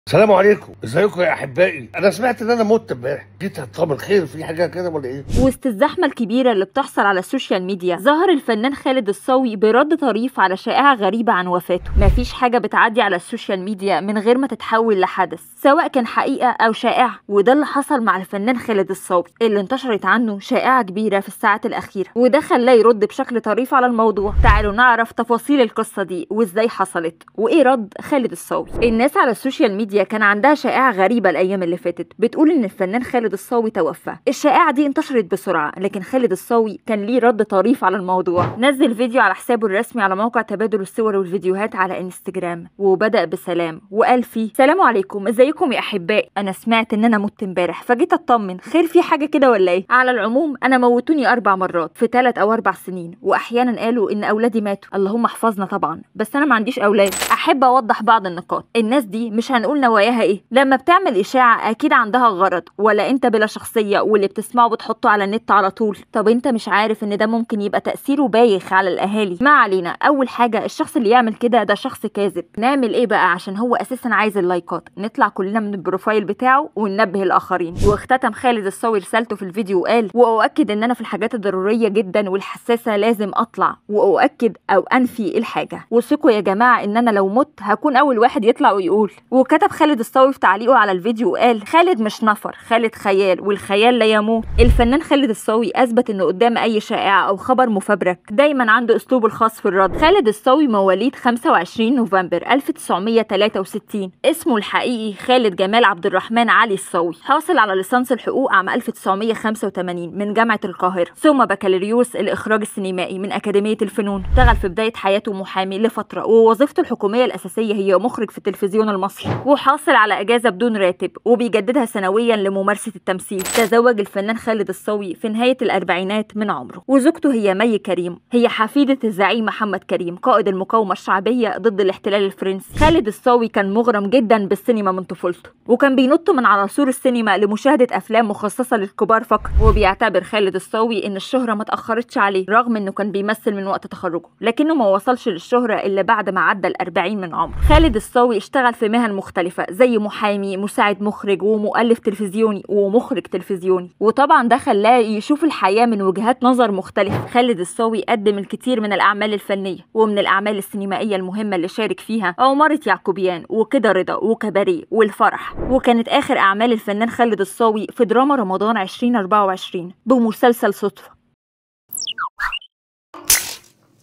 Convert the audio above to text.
السلام عليكم ازيكم يا احبائي انا سمعت ان انا مت امبارح جيت اطمن خير في حاجه كده ولا ايه وسط الزحمة الكبيرة اللي بتحصل على السوشيال ميديا ظهر الفنان خالد الصاوي برد طريف على شائعة غريبة عن وفاته مفيش حاجة بتعدي على السوشيال ميديا من غير ما تتحول لحدث سواء كان حقيقة أو شائعة وده اللي حصل مع الفنان خالد الصاوي اللي انتشرت عنه شائعة كبيرة في الساعات الأخيرة وده خلاه يرد بشكل طريف على الموضوع تعالوا نعرف تفاصيل القصة دي وازاي حصلت وايه رد خالد الصاوي الناس على السوشيال ميديا كان عندها شائعة غريبة الأيام اللي فاتت بتقول إن الفنان خالد الصاوي توفى الشائعة دي انتشرت بسرعة لكن خالد الصاوي كان ليه رد طريف على الموضوع نزل فيديو على حسابه الرسمي على موقع تبادل الصور والفيديوهات على انستجرام وبدأ بسلام وقال فيه سلام عليكم ازيكم يا أحبائي أنا سمعت إن أنا مت امبارح فجيت أطمن خير في حاجة كده ولا إيه على العموم أنا موتوني أربع مرات في ثلاث أو أربع سنين وأحيانا قالوا إن أولادي ماتوا اللهم احفظنا طبعا بس أنا ما عنديش أولاد أحب أوضح بعض النقاط الناس دي مش هنقول نواياها إيه لما بتعمل إشاعة أكيد عندها غرض ولا أنت بلا شخصية واللي بتسمعه بتحطه على النت على طول طب أنت مش عارف إن ده ممكن يبقى تأثيره بايخ على الأهالي ما علينا أول حاجة الشخص اللي يعمل كده ده شخص كاذب نعمل إيه بقى عشان هو أساسا عايز اللايكات نطلع كلنا من البروفايل بتاعه وننبه الآخرين واختتم خالد الصاوي رسالته في الفيديو وقال وأؤكد إن أنا في الحاجات الضرورية جدا والحساسة لازم أطلع وأؤكد أو أنفي الحاجة وثقوا يا جماعة إن أنا لو مت هكون أول واحد يطلع ويقول وكتب خالد الصاوي في تعليقه على الفيديو وقال خالد مش نفر خالد خيال والخيال لا يموت الفنان خالد الصاوي اثبت انه قدام اي شائعه او خبر مفبرك دايما عنده اسلوبه الخاص في الرد خالد الصاوي مواليد 25 نوفمبر 1963 اسمه الحقيقي خالد جمال عبد الرحمن علي الصاوي حاصل على ليسانس الحقوق عام 1985 من جامعه القاهره ثم بكالوريوس الاخراج السينمائي من اكاديميه الفنون اشتغل في بدايه حياته محامي لفتره ووظيفته الحكوميه الاساسيه هي مخرج في التلفزيون المصري وحاصل على اجازه بدون راتب وبيجددها سنويا لممارسه التمثيل تزوج الفنان خالد الصاوي في نهايه الاربعينات من عمره وزوجته هي مي كريم هي حفيده الزعيم محمد كريم قائد المقاومه الشعبيه ضد الاحتلال الفرنسي خالد الصاوي كان مغرم جدا بالسينما من طفولته وكان بينط من على سور السينما لمشاهده افلام مخصصه للكبار فقط وبيعتبر خالد الصاوي ان الشهره ما اتاخرتش عليه رغم انه كان بيمثل من وقت تخرجه لكنه ما وصلش للشهره الا بعد ما عدى الأربعين من عمره خالد الصاوي اشتغل في مهن مختلفه زي محامي مساعد مخرج ومؤلف تلفزيوني ومخرج تلفزيوني وطبعا ده خلاه يشوف الحياه من وجهات نظر مختلفه خالد الصاوي قدم الكثير من الاعمال الفنيه ومن الاعمال السينمائيه المهمه اللي شارك فيها عماره يعقوبيان وكده رضا وكباريه والفرح وكانت اخر اعمال الفنان خالد الصاوي في دراما رمضان 2024 بمسلسل صدفه